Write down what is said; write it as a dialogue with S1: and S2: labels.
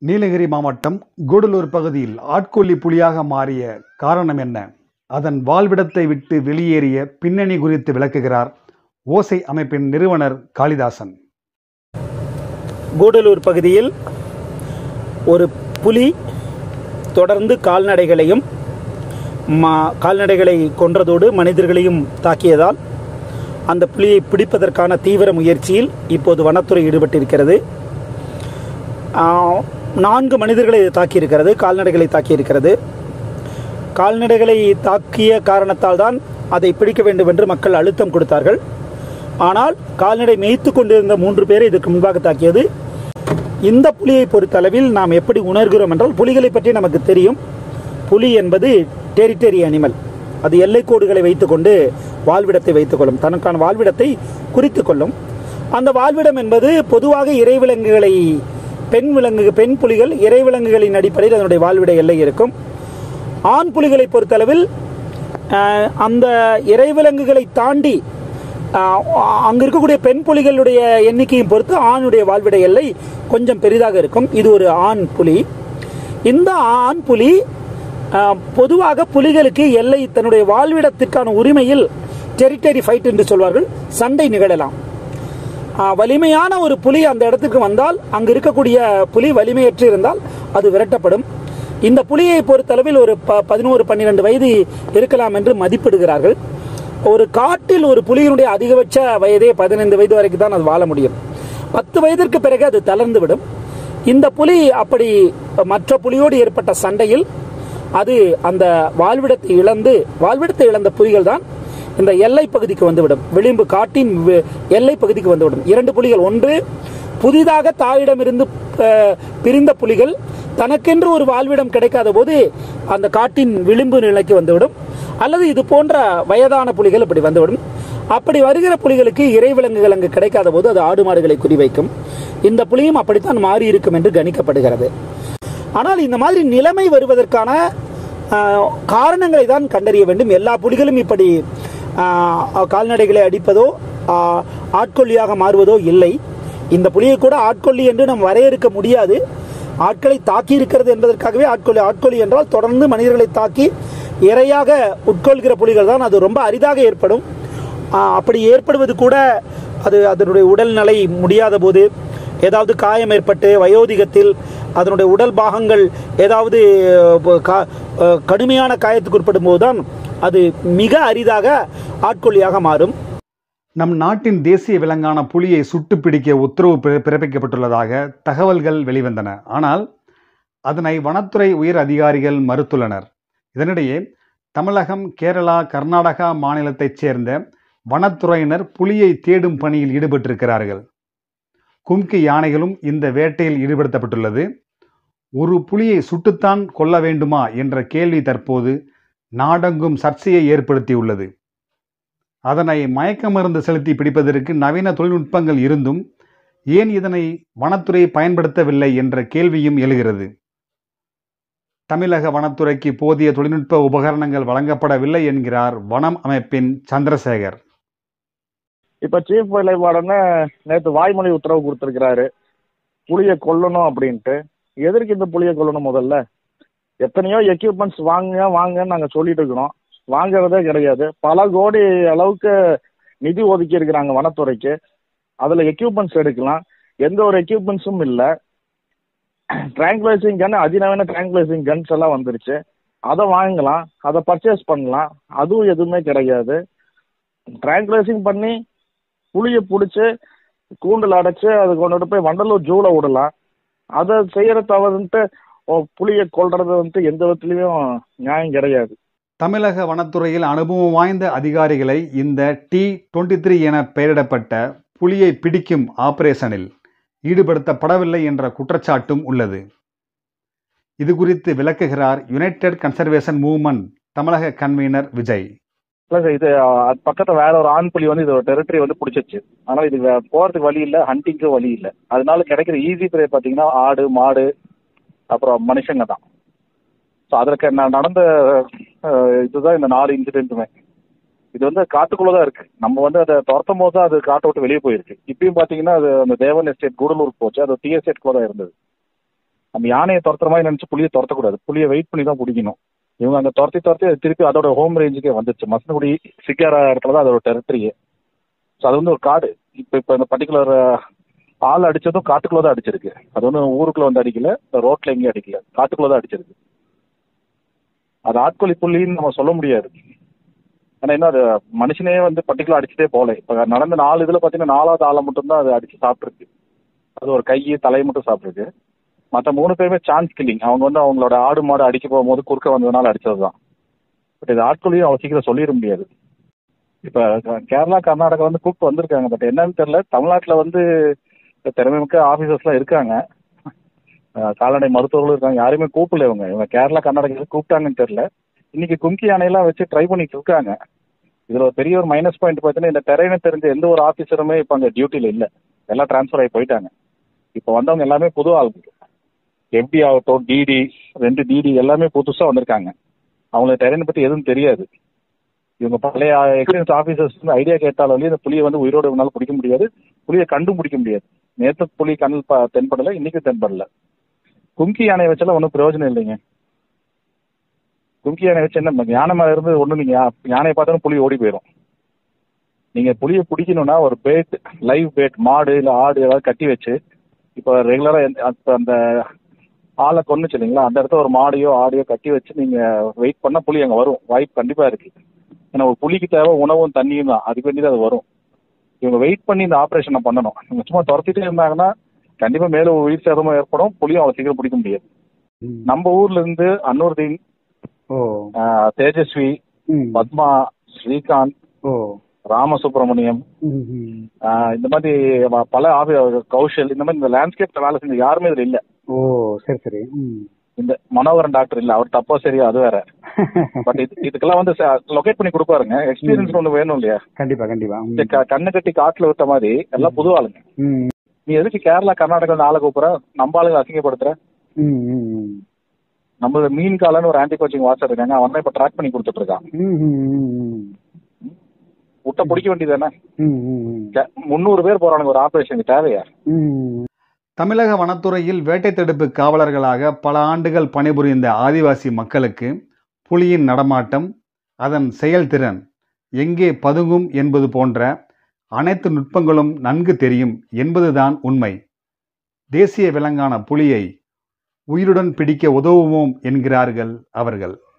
S1: நீலகிரி மாவட்டம் கூடலூர் பகுதியில் ஆட்கொல்லி புலியாக மாறிய காரணம் என்ன அதன் வாழ்விடத்தை விட்டு வெளியேறிய பின்னணி குறித்து விளக்குகிறார் ஓசை அமைப்பின் நிறுவனர் காளிதாசன்
S2: கூடலூர் பகுதியில் ஒரு புலி தொடர்ந்து கால்நடைகளையும் மா- கால்நடைகளை கொன்றதோடு மனிதர்களையும் தாக்கியதால் அந்த புலியை பிடிப்பதற்கான தீவிர முயற்சியில் இப்போது வனத்துறை ஈடுபட்டிருக்கிறது ஆ, நான்கு மனிதர்களை இது தாக்கியிருக்கிறது கால்நடைகளை தாக்கியிருக்கிறது கால்நடைகளை தாக்கிய காரணத்தால் தான் அதை பிடிக்க வேண்டும் என்று மக்கள் அழுத்தம் கொடுத்தார்கள் ஆனால் கால்நடை மேய்த்து கொண்டிருந்த மூன்று பேரை இதற்கு முன்பாக தாக்கியது இந்த புலியை பொறுத்தளவில் நாம் எப்படி உணர்கிறோம் என்றால் புலிகளை பற்றி நமக்கு தெரியும் புலி என்பது டெரிட்டரி அனிமல் அது எல்லைக்கோடுகளை வைத்துக்கொண்டு வாழ்விடத்தை வைத்துக்கொள்ளும் தனக்கான வாழ்விடத்தை குறித்துக் கொள்ளும் அந்த வாழ்விடம் என்பது பொதுவாக இறைவிலங்குகளை பெண் விலங்கு பெண் புலிகள் இறைவிலங்குகளின் அடிப்படையில் அதனுடைய வாழ்விட எல்லை இருக்கும் ஆண் புலிகளை பொறுத்தளவில் ஆஹ், அந்த இறைவிலங்குகளை தாண்டி ஆஹ், அங்கு இருக்கக்கூடிய பெண் புலிகளுடைய எண்ணிக்கையும் பொறுத்து ஆணுடைய வாழ்விட எல்லை கொஞ்சம் பெரிதாக இருக்கும் இது ஒரு ஆண் புலி இந்த ஆண் புலி ஆஹ், பொதுவாக புலிகளுக்கு எல்லை தன்னுடைய வாழ்விடத்திற்கான உரிமையில் டெரிட்டரி ஃபைட் என்று சொல்வார்கள் சண்டை நிகழலாம் ஆஹ், வலிமையான ஒரு புலி அந்த இடத்துக்கு வந்தால் அங்கு இருக்கக்கூடிய புலி வலிமையற்று இருந்தால் அது விரட்டப்படும் இந்த புலியை பொறுத்தளவில் ஒரு ப பதினோரு பன்னிரெண்டு வயது இருக்கலாம் என்று மதிப்பிடுகிறார்கள் ஒரு காட்டில் ஒரு புலியினுடைய அதிகபட்ச வயதே பதினைந்து வயது வரைக்கும் தான் அது வாழ முடியும் பத்து வயதிற்கு பிறகு அது தளர்ந்து விடும் இந்த புலி அப்படி மற்ற புலியோடு ஏற்பட்ட சண்டையில் அது அந்த வாழ்விடத்தை இழந்து வாழ்விடத்தை இழந்த புலிகள் தான் இந்த எல்லை பகுதிக்கு வந்துவிடும் விளிம்பு காட்டின் வி- எல்லை பகுதிக்கு வந்துவிடும் இரண்டு புலிகள் ஒன்று புதிதாக தாயிடமிருந்து அஹ், பிரிந்த புலிகள் தனக்கென்று ஒரு வாழ்விடம் கிடைக்காத போது அந்த காட்டின் விளிம்பு நிலைக்கு வந்துவிடும் அல்லது இது போன்ற வயதான புலிகள் இப்படி வந்துவிடும் அப்படி வருகிற புலிகளுக்கு இறைவிலங்குகள் அங்கு கிடைக்காத போது அது ஆடு மாடுகளை குறிவைக்கும் இந்த புலியும் அப்படித்தான் மாறி இருக்கும் என்று கணிக்கப்படுகிறது ஆனால் இந்த மாதிரி நிலைமை வருவதற்கான ஆஹ், காரணங்களை தான் கண்டறிய வேண்டும் எல்லா புலிகளும் இப்படி ஆஹ், கால்நடைகளை அடிப்பதோ ஆஹ், ஆட்கொல்லியாக மாறுவதோ இல்லை இந்த புலியை கூட ஆட்கொல்லி என்று நாம் வரையறுக்க முடியாது ஆட்களை தாக்கி இருக்கிறது என்பதற்காகவே ஆட்கொல்லி ஆட்கொல்லி என்றால் தொடர்ந்து மனிதர்களை தாக்கி இரையாக உட்கொள்கிற புலிகள் தான் அது ரொம்ப அரிதாக ஏற்படும் ஆஹ், அப்படி ஏற்படுவது கூட அது அதனுடைய உடல்நிலை முடியாத போது ஏதாவது காயம் ஏற்பட்டு வயோதிகத்தில் அதனுடைய உடல் பாகங்கள் ஏதாவது அஹ், கா- அஹ், கடுமையான காயத்துக்கு உட்படும் போதுதான் அது மிக அரிதாக ஆட்கொல்லியாக மாறும்
S1: நம் நாட்டின் தேசிய விலங்கான புலியை சுட்டு பிடிக்க உத்தரவு பிற- பிறப்பிக்கப்பட்டுள்ளதாக தகவல்கள் வெளிவந்தன ஆனால் அதனை வனத்துறை உயர் அதிகாரிகள் மறுத்துள்ளனர் இதனிடையே தமிழகம் கேரளா கர்நாடகா மாநிலத்தைச் சேர்ந்த வனத்துறையினர் புலியை தேடும் பணியில் ஈடுபட்டிருக்கிறார்கள் கும்கி யானைகளும் இந்த வேட்டையில் ஈடுபடுத்தப்பட்டுள்ளது ஒரு புலியை சுட்டுத்தான் கொல்ல வேண்டுமா என்ற கேள்வி தற்போது நாடெங்கும் சர்ச்சையை ஏற்படுத்தியுள்ளது அதனை மயக்க மருந்து செலுத்தி பிடிப்பதற்கு நவீன தொழில்நுட்பங்கள் இருந்தும் ஏன் இதனை வனத்துறை பயன்படுத்தவில்லை என்ற கேள்வியும் எழுகிறது தமிழக வனத்துறைக்கு போதிய தொழில்நுட்ப உபகரணங்கள் வழங்கப்படவில்லை என்கிறார் வனம் அமைப்பின் சந்திரசேகர்
S3: இப்ப சீஃப் வைல்ட் வார்டன்னு நேத்து வாய்மொழி உத்தரவு கொடுத்திருக்கிறாரு புலியை கொல்லணும் அப்படின்ட்டு எதற்கு இந்த புலியை கொல்லணும் முதல்ல எத்தனையோ எக்யூப்மெண்ட்ஸ் வாங்க வாங்கன்னு நாங்க சொல்லிட்டு இருக்கிறோம் வாங்குறதே கிடையாது பல கோடி அளவுக்கு நிதி ஒதுக்கி இருக்கிறாங்க வனத்துறைக்கு அதுல எக்யூப்மெண்ட்ஸ் எடுக்கலாம் எந்த ஒரு எக்யூப்மெண்ட்ஸும் இல்லை ட்ராங்குலைசிங் கன் அதிநவீன ட்ராங்குலைசிங் கன்ஸ் எல்லாம் வந்துருச்சு அதை வாங்கலாம் அதை பர்ச்சேஸ் பண்ணலாம் அதுவும் எதுவுமே கிடையாது ட்ராங்குலைசிங் பண்ணி புளியை பிடிச்சி கூண்டில் அடைச்சு அது கொண்டுட்டு போய் வண்டலூர் ஜூல விடலாம் அதை செய்யற தவறுன்ட்டு ஓ, புலியை கொல்றது வந்துட்டு எந்த விதத்துலயும் நியாயம் கிடையாது
S1: தமிழக வனத்துறையில் அனுபவம் வாய்ந்த அதிகாரிகளை இந்த டி டுவெண்ட்டி த்ரீ என பெயரிடப்பட்ட புலியை பிடிக்கும் ஆபரேஷனில் ஈடுபடுத்தப்படவில்லை என்ற குற்றச்சாட்டும் உள்ளது இது குறித்து விளக்குகிறார் யுனைடெட் கன்சர்வேஷன் மூவ்மெண்ட் தமிழக கன்வீனர் விஜய்
S3: பிளஸ் இது அது பக்கத்துல வேற ஒரு ஆண் புலி வந்து இது டெரிட்டரி வந்து பிடிச்சிச்சு ஆனால் இது வே- போறதுக்கு வழி இல்லை ஹண்டிங்க்கும் வழி இல்லை அதனால கிடைக்கிற ஈஸி ப்ரே பார்த்தீங்கன்னா ஆடு மாடு அப்புறம் மனுஷங்க தான் ஸோ அதற்கு ந- நடந்த அஹ், இதுதான் இந்த நாலு இன்சிடென்ட்டுமே இது வந்து காட்டுக்குள்ள தான் இருக்கு நம்ம வந்து அதை துரத்தும் போது தான் அது காட்டை விட்டு வெளியே போயிருக்கு இப்பயும் பாத்தீங்கன்னா அது அந்த தேவன் எஸ்டேட் கூடலூர் போச்சு அது டி எஸ்டேட்குள்ள தான் இருந்தது அந்த யானையை துரத்துற மாதிரி நினைச்சு புளியை துரத்தக்கூடாது புளியை வெயிட் பண்ணி தான் பிடிக்கணும் இவங்க அங்க துரத்தி துரத்தி அது திருப்பி அதோட ஹோம் ரேஞ்சுக்கே வந்துச்சு மசனகுடி சிக்கார இடத்துல தான் அதோட டெரிட்டரியே ஸோ அது வந்து ஒரு காடு இப்போ இப்போ இந்த பர்டிகுலர் ஆள் அடிச்சதும் காட்டுக்குள்ள தான் அடிச்சிருக்கு அது வந்து ஊருக்குள்ள வந்து அடிக்கல ரோட்ல எங்கேயும் அடிக்கல காட்டுக்குள்ள தான் அடிச்சிருக்கு அது ஆட்கொல்லி புள்ளின்னு நம்ம சொல்ல முடியாது ஏன்னா இன்னும் அது மனுஷனே வந்து பர்டிகுலர் அடிச்சுட்டே போகல இப்போ நடந்த நாலு இதில் பார்த்தீங்கன்னா நாலாவது ஆளை மட்டும்தான் அது அடிச்சு சாப்பிட்ருக்கு அது ஒரு கை தலையை மட்டும் சாப்பிட்ருக்கு மற்ற மூணு பேருமே சான்ஸ் கில்லிங் அவங்க வந்து அவங்களோட ஆடு மாடு அடிக்க போகும்போது குறுக்க வந்ததுனால அடிச்சது தான் பட் இது ஆட்கொல்லியும் அவ்வளோ சீக்கிரம் சொல்லிட முடியாது இப்போ கேரளா கர்நாடகா வந்து கூப்பிட்டு வந்திருக்காங்க பட் என்னன்னு தெரியல தமிழ்நாட்டில் வந்து திறமைமிக்க ஆஃபீஸர்ஸ்லாம் இருக்காங்க அஹ் கால்நடை மருத்துவர்களும் இருக்காங்க யாருமே கூப்பிடல இவங்க இவங்க கேரளா கர்நாடகா கூப்பிட்டாங்கன்னு தெரியல இன்னைக்கு கும்கி யானையெல்லாம் வச்சு ட்ரை பண்ணிட்டு இருக்காங்க இதுல ஒரு பெரிய ஒரு மைனஸ் பாயிண்ட் பார்த்தீங்கன்னா இந்த டெரைனை தெரிஞ்ச எந்த ஒரு ஆஃபீஸருமே இப்போ அங்கே டியூட்டியில் இல்லை எல்லாம் ட்ரான்ஸ்ஃபர் ஆகி போயிட்டாங்க இப்போ வந்தவங்க எல்லாமே புது ஆளுங்க எஃப்டி ஆகட்டும் டிடி ரெண்டு டிடி எல்லாமே புதுசாக வந்திருக்காங்க அவங்களுக்கு டெரைனை பற்றி எதுவும் தெரியாது இவங்க பழைய எக்ஸ்பீரியன்ஸ் ஆஃபீஸர்ஸ் வந்து ஐடியா கேட்டாலும் வந்து இந்த புலியை வந்து உயிரோடு இவனால பிடிக்க முடியாது புலியை கண்டும் பிடிக்க முடியாது நேற்று புலி கண்ணில் ப தென்படலை இன்னைக்கு தென்படல கும்கி யானையை வச்சாலும் ஒன்றும் பிரயோஜனம் இல்லைங்க கும்கி யானை வச்சு என்ன யானை மேலே இருந்து ஒன்றும் நீங்கள் யானையை பார்த்தாலும் புலி ஓடி போயிடும் நீங்கள் புலியை பிடிக்கணும்னா ஒரு பேட் லைவ் பேட் மாடு இல்லை ஆடு ஏதாவது கட்டி வச்சு இப்போ ரெகுலராக அந்த ஆளை கொண்டுச்சு இல்லைங்களா அந்த இடத்துல ஒரு மாடையோ ஆடையோ கட்டி வச்சு நீங்கள் வெயிட் பண்ணால் புலி அங்கே வரும் வாய்ப்பு கண்டிப்பாக இருக்குது ஏன்னா ஒரு புலிக்கு தேவை உணவும் தண்ணியும் தான் அதுக்கு வேண்டி தான் அது வரும் இவங்க வெயிட் பண்ணி இந்த ஆப்ரேஷனை பண்ணணும் இவங்க சும்மா துரத்திட்டே இருந்தாங்கன்னா கண்டிப்பாக மேலே ஒரு உயிர் சேதமும் ஏற்படும் புலியும் அவ்வளோ சீக்கிரம் பிடிக்க முடியாது
S1: ம்.
S3: நம்ம ஊர்ல இருந்து அன்னூர்தீன்
S1: ஓ
S3: ஆஹ், தேஜஸ்வி
S1: ம்.
S3: பத்மா ஸ்ரீகாந்த்
S1: ஓ
S3: ராமசுப்ரமணியம்
S1: ம், ம்.
S3: ஆஹ், இந்த மாதிரி வ- பல ஆபி கௌஷல் இந்த மாதிரி இந்த லேண்ட்ஸ்கேப் வேலை செஞ்ச யாருமே இதுல இல்ல
S1: ஓ சரி சரி ம்.
S3: இந்த மனோகரன் டாக்டர் இல்ல அவர் தப்போ சரியா அது வேற பட் இது இதுக்கெல்லாம் வந்து லொகேட் பண்ணி கொடுப்பாருங்க எக்ஸ்பீரியன்ஸ் ஒன்று வேணும் இல்லையா
S1: கண்டிப்பா கண்டிப்பா ம்.
S3: இந்த க- கண்ணு கட்டி காட்டுல விட்ட மாதிரி எல்லாம் புது ஆளுங்க
S1: ம்.
S3: நீ எதுக்கு கேரளா கர்நாடகா ஆளை கூப்பிடுற நம்ம ஆளுங்க அசிங்கப்படுத்துற
S1: ம், ம், ம்.
S3: நம்ம மீன் காலன்னு ஒரு ஆன்டி கோச்சிங் வாட்சர் இருக்காங்க அவன் தான் இப்ப ட்ராக் பண்ணி கொடுத்துட்டு இருக்கான்
S1: ம், ம், ம், ம்.
S3: விட்ட பிடிக்க வேண்டியது தானே
S1: ம், ம், ம்.
S3: முந்நூறு பேர் போறானுங்க ஒரு ஆபரேஷனுக்கு தேவையா
S1: ம். தமிழக வனத்துறையில் வேட்டை தடுப்பு காவலர்களாக பல ஆண்டுகள் பணிபுரிந்த ஆதிவாசி மக்களுக்கு புலியின் நடமாட்டம் அதன் செயல்திறன் எங்கே பதுங்கும் என்பது போன்ற அனைத்து நுட்பங்களும் நன்கு தெரியும் என்பதுதான் உண்மை தேசிய விலங்கான புலியை உயிருடன் பிடிக்க உதவுவோம் என்கிறார்கள் அவர்கள்